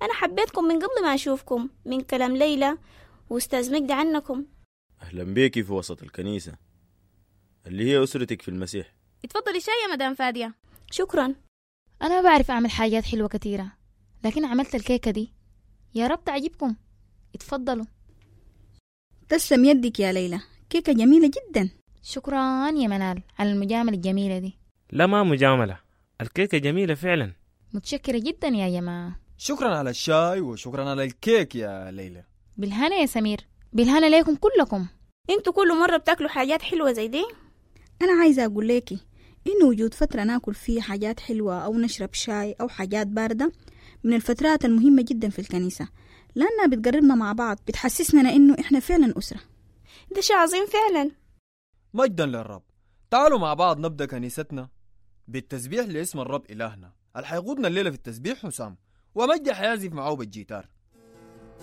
أنا حبيتكم من قبل ما أشوفكم من كلام ليلى وأستاذ مجدي عنكم أهلا بيكي في وسط الكنيسة اللي هي أسرتك في المسيح اتفضلي شاي يا مدام فادية شكرا أنا ما بعرف أعمل حاجات حلوة كتيرة لكن عملت الكيكة دي يا رب تعجبكم اتفضلوا تسلم يدك يا ليلى كيكة جميلة جدا شكرا يا منال على المجاملة الجميلة دي لا ما مجاملة الكيكة جميلة فعلا متشكرة جدا يا جماعة شكرا على الشاي وشكرا على الكيك يا ليلى بالهنا يا سمير بالهنا ليكم كلكم انتوا كل مرة بتاكلوا حاجات حلوة زي دي أنا عايزة أقول ليكي إنه وجود فترة ناكل فيه حاجات حلوة أو نشرب شاي أو حاجات باردة من الفترات المهمة جدا في الكنيسة لأنها بتقربنا مع بعض بتحسسنا إنه إحنا فعلا أسرة ده شيء عظيم فعلا مجدا للرب تعالوا مع بعض نبدأ كنيستنا بالتسبيح لاسم الرب إلهنا اللي حيقودنا الليلة في التسبيح حسام ومجدي حيعزف معاه بالجيتار